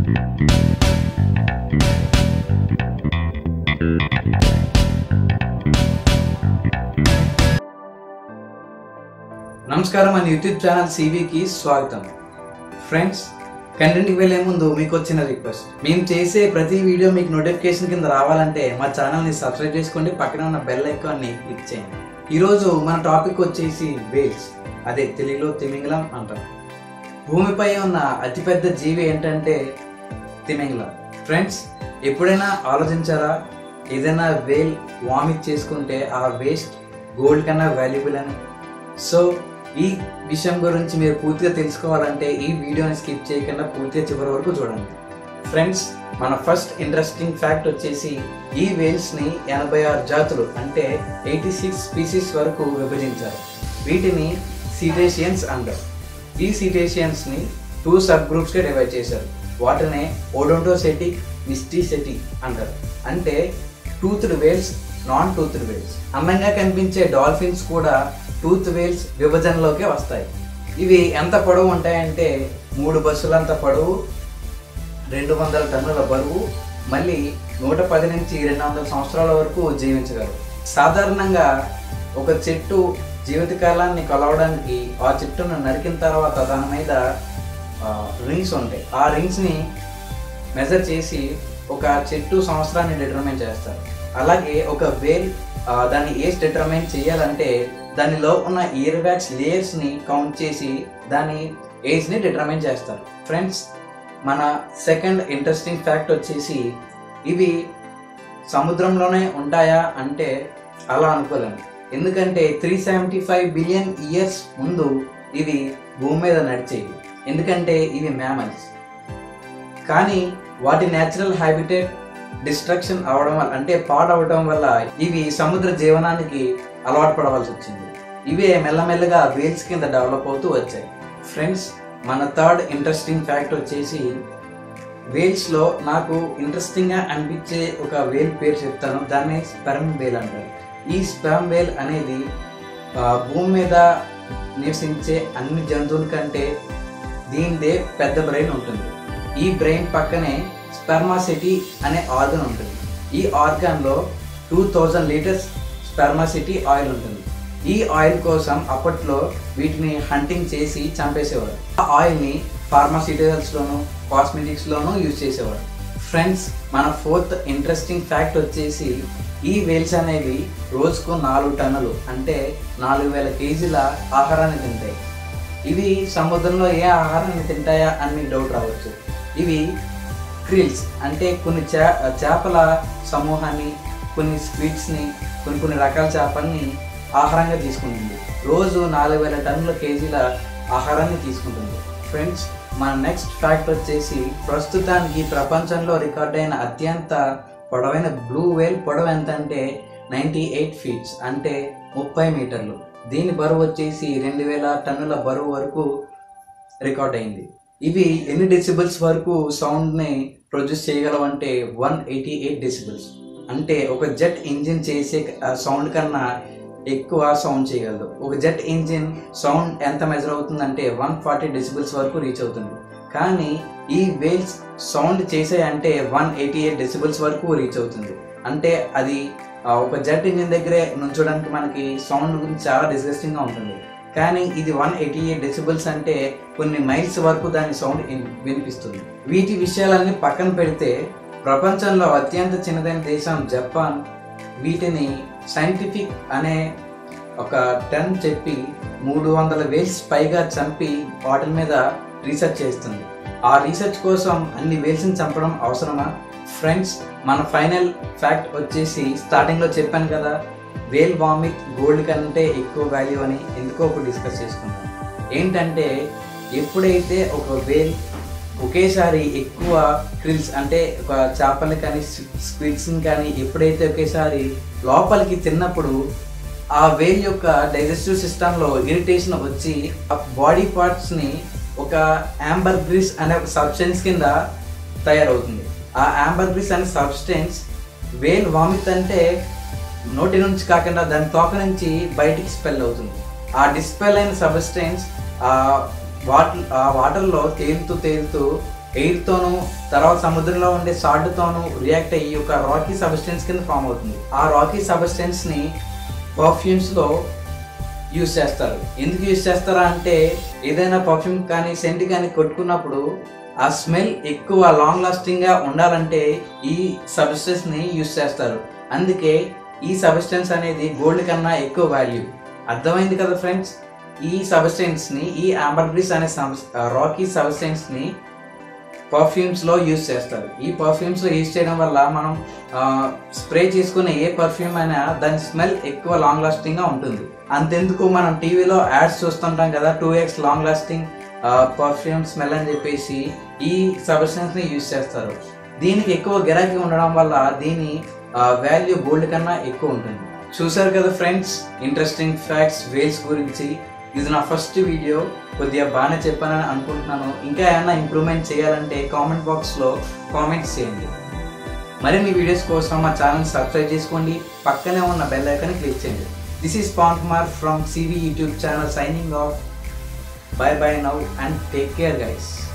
నమస్కారం మన YouTube channel సివికి స్వాగతం ఫ్రెండ్స్ కంటెంట్కి వెళ్ళే ముందు మీకు వచ్చిన రిక్వెస్ట్ మేము చేసే ప్రతి వీడియో మీకు నోటిఫికేషన్ కింద రావాలంటే మా ఛానల్ని సబ్స్క్రైబ్ చేసుకోండి పక్కన ఉన్న బెల్ ఐకాన్ని క్లిక్ చేయండి ఈరోజు మన టాపిక్ వచ్చేసి వేల్స్ అదే తెలుగులో తిమింగలం అంటాం భూమిపై ఉన్న అతిపెద్ద జీవి ఏంటంటే తిమింగలం ఫ్రెండ్స్ ఎప్పుడైనా ఆలోచించారా ఏదైనా వేల్ వామిట్ చేసుకుంటే ఆ వేస్ట్ గోల్డ్ కన్నా వాల్యుబుల్ అని సో ఈ విషయం గురించి మీరు పూర్తిగా తెలుసుకోవాలంటే ఈ వీడియోని స్కిప్ చేయకుండా పూర్తిగా చివరి వరకు చూడండి ఫ్రెండ్స్ మన ఫస్ట్ ఇంట్రెస్టింగ్ ఫ్యాక్ట్ వచ్చేసి ఈ వేల్స్ని ఎనభై ఆరు జాతులు అంటే ఎయిటీ సిక్స్ స్పీసీస్ వరకు విభజించారు వీటిని సిటేషియన్స్ అంటారు ఈ సిటేషియన్స్ని టూ సబ్ గ్రూప్స్గా డివైడ్ చేశారు వాటినే ఓడోంటోసెటిక్ మిస్టిసెటి అంటారు అంటే toothed whales non toothed whales అందంగా కనిపించే డాల్ఫిన్స్ కూడా టూత్ వేల్స్ విభజనలోకే వస్తాయి ఇవి ఎంత పొడవు ఉంటాయంటే మూడు బస్సులంత పొడవు రెండు వందల టన్నుల బరువు మళ్ళీ నూట పది నుంచి రెండు వందల సంవత్సరాల వరకు జీవించగలరు సాధారణంగా ఒక చెట్టు జీవితకాలాన్ని కొలవడానికి ఆ చెట్టును నరికిన తర్వాత దాని మీద రింగ్స్ ఉంటాయి ఆ రింగ్స్ని మెజర్ చేసి ఒక చెట్టు సంవత్సరాన్ని డిటర్మైన్ చేస్తారు అలాగే ఒక వేల్ ఆ, దాన్ని ఏజ్ డిటర్మైన్ చేయాలంటే దానిలో ఉన్న ఇయర్ వ్యాక్స్ లేయర్స్ని కౌంట్ చేసి దాని ఏజ్ని డిటర్మైన్ చేస్తారు ఫ్రెండ్స్ మన సెకండ్ ఇంట్రెస్టింగ్ ఫ్యాక్ట్ వచ్చేసి ఇవి సముద్రంలోనే ఉంటాయా అంటే అలా అనుకోలేము ఎందుకంటే three seventy five billion years ముందు ఇవి భూమి మీద నడిచేవి ఎందుకంటే ఇవి మ్యామల్స్ కానీ వాటి న్యాచురల్ హ్యాబిటేట్ డిస్ట్రక్షన్ అవడం వల్ల అంటే పాడవడం వల్ల ఇవి సముద్ర జీవనానికి అలవాటు పడవలసి వచ్చింది ఇవే మెల్లమెల్లగా వేల్స్ కింద డెవలప్ అవుతూ వచ్చాయి ఫ్రెండ్స్ మన థర్డ్ ఇంట్రెస్టింగ్ ఫ్యాక్ట్ వచ్చేసి వేల్స్లో నాకు ఇంట్రెస్టింగ్గా అనిపించే ఒక వేల్ పేరు చెప్తాను దాన్ని స్పెర్మ్ వేల్ అంటారు ఈ స్పెర్మ్ వేల్ అనేది ఆ, భూమి మీద నివసించే అన్ని జంతువుల కంటే దీనిదే పెద్ద బ్రెయిన్ ఉంటుంది ఈ బ్రెయిన్ పక్కనే స్పెర్మాసిటీ అనే ఆర్గన్ ఉంటుంది ఈ ఆర్గాన్లో two thousand litres spermaceti oil ఉంటుంది ఈ ఆయిల్ కోసం అప్పట్లో వీటిని హంటింగ్ చేసి చంపేసేవారు ఆ ఆయిల్ని ఫార్మాసిటికల్స్లోను కాస్మెటిక్స్లోనూ యూజ్ చేసేవారు ఫ్రెండ్స్ మన ఫోర్త్ ఇంట్రెస్టింగ్ ఫ్యాక్ట్ వచ్చేసి ఈ వేల్స్ అనేవి రోజుకు నాలుగు టన్నులు అంటే నాలుగు వేల కేజీల ఆహారాన్ని తింటాయి ఇవి సముద్రంలో ఏ ఆహారాన్ని తింటాయా అని మీకు డౌట్ రావచ్చు ఇవి క్రిల్స్ అంటే కొన్ని చే చేపల సమూహాన్ని కొన్ని స్వీట్స్ని కొన్ని కొన్ని రకాల చేపల్ని ఆహారంగా తీసుకుంటుంది రోజు నాలుగు వేల టన్నుల కేజీల ఆహారాన్ని తీసుకుంటుంది ఫ్రెండ్స్ మన నెక్స్ట్ ఫ్యాక్ట్ వచ్చేసి ప్రస్తుతానికి ప్రపంచంలో రికార్డ్ అయిన అత్యంత పొడవైన బ్లూ వేల్ పొడవు ఎంత అంటే నైంటీ ఎయిట్ ఫీట్స్ అంటే ముప్పై మీటర్లు దీని బరువు వచ్చేసి రెండు వేల టన్నుల బరువు వరకు రికార్డ్ అయింది ఇవి ఎన్ని డెసిబుల్స్ వరకు సౌండ్ని ప్రొడ్యూస్ చేయగలవంటే వన్ ఎయిటీ ఎయిట్ డెసిబుల్స్ అంటే ఒక జెట్ ఇంజిన్ చేసే సౌండ్ కన్నా ఎక్కువ సౌండ్ చేయగలదు ఒక జెట్ ఇంజిన్ సౌండ్ ఎంత మెజర్ అవుతుందంటే వన్ ఫార్టీ డెసిబుల్స్ వరకు రీచ్ అవుతుంది కానీ ఈ వేల్స్ సౌండ్ చేసే అంటే వన్ ఎయిటీ ఎయిట్ డెసిబుల్స్ వరకు రీచ్ అవుతుంది అంటే అది ఆ, ఒక జెట్ ఇంజిన్ దగ్గరే నుంచోడానికి మనకి సౌండ్ గురించి చాలా డిస్గస్టింగ్గా ఉంటుంది కానీ ఇది వన్ ఎయిటీ ఎయిట్ డెసిబుల్స్ అంటే కొన్ని మైల్స్ వరకు దాని సౌండ్ ఇన్- వినిపిస్తుంది వీటి విషయాలన్నీ పక్కన పెడితే ప్రపంచంలో అత్యంత చిన్నదైన దేశం జపాన్ వీటిని సైంటిఫిక్ అనే ఒక టర్మ్ చెప్పి మూడు వందల వేల్స్ పైగా చంపి వాటి మీద రీసెర్చ్ చేస్తుంది ఆ రీసెర్చ్ కోసం అన్ని వేల్స్ని చంపడం అవసరమా ఫ్రెండ్స్ మన ఫైనల్ ఫ్యాక్ట్ వచ్చేసి స్టార్టింగ్లో చెప్పాను కదా వేల్ వామిట్ గోల్డ్ కంటే ఎక్కువ వాల్యూ అని ఎందుకో ఇప్పుడు డిస్కస్ చేసుకుంటాం ఏంటంటే ఎప్పుడైతే ఒక వేల్ ఒకేసారి ఎక్కువ క్రిల్స్ అంటే ఒక చేపల్ని కానీ స్క్విడ్స్ని కానీ ఎప్పుడైతే ఒకేసారి లోపలికి తిన్నప్పుడు ఆ వేల్ యొక్క డైజెస్టివ్ సిస్టంలో ఇరిటేషన్ వచ్చి ఆ బాడీ పార్ట్స్ని ఒక యాంబర్ గ్రీస్ అనే ఒక సబ్స్టెన్స్ కింద తయారవుతుంది ఆ యాంబర్ గ్రీస్ అనే సబ్స్టెన్స్ వేల్ వామిట్ అంటే నోటి నుంచి కాకుండా దాని తోక నుంచి బయటికి స్పెల్ అవుతుంది ఆ డిస్పెల్ అయిన సబ్స్టెన్స్ ఆ వాటర్ ఆ వాటర్లో తేలుతూ తేలుతూ ఎయిర్తోనూ తర్వాత సముద్రంలో ఉండే సాల్ట్తోనూ రియాక్ట్ అయ్యి ఒక రాకీ సబ్స్టెన్స్ కింద ఫామ్ అవుతుంది ఆ రాకీ సబ్స్టెన్స్ని పర్ఫ్యూమ్స్లో యూస్ చేస్తారు ఎందుకు యూస్ చేస్తారా అంటే ఏదైనా పర్ఫ్యూమ్ కానీ సెంట్ కానీ కొట్టుకున్నప్పుడు ఆ స్మెల్ ఎక్కువ లాంగ్ లాస్టింగ్గా ఉండాలంటే ఈ సబ్స్టెన్స్ని యూస్ చేస్తారు అందుకే ఈ సబ్స్టెన్స్ అనేది గోల్డ్ కన్నా ఎక్కువ వాల్యూ అర్థమైంది కదా ఫ్రెండ్స్ ఈ సబ్స్టెన్స్ని ఈ ఆంబర్గ్రీస్ అనే రాకీ సబ్స్టెన్స్ని పర్ఫ్యూమ్స్లో యూజ్ చేస్తారు ఈ పర్ఫ్యూమ్స్లో యూజ్ చేయడం వల్ల మనం స్ప్రే చేసుకునే ఏ పర్ఫ్యూమ్ అయినా దాని స్మెల్ ఎక్కువ లాంగ్ లాస్టింగ్గా ఉంటుంది అంతెందుకు మనం టీవీలో యాడ్స్ చూస్తుంటాం కదా two X long lasting perfume smell అని చెప్పేసి ఈ సబ్స్టెన్స్ని యూజ్ చేస్తారు దీనికి ఎక్కువ గిరాకీ ఉండడం వల్ల దీని వాల్యూ గోల్డ్ కన్నా ఎక్కువ ఉంటుంది చూసారు కదా ఫ్రెండ్స్ ఇంట్రెస్టింగ్ ఫ్యాక్ట్స్ వేల్స్ గురించి ఇది నా ఫస్ట్ వీడియో కొద్దిగా బాగానే చెప్పానని అనుకుంటున్నాను ఇంకా ఏమైనా ఇంప్రూవ్మెంట్ చేయాలంటే కామెంట్ బాక్స్లో కామెంట్స్ చేయండి మరిన్ని వీడియోస్ కోసం మా ఛానల్ సబ్స్క్రైబ్ చేసుకోండి పక్కనే ఉన్న బెల్ ఐకాన్ క్లిక్ చేయండి this is Pan Kumar from CV YouTube channel signing off bye bye now and take care guys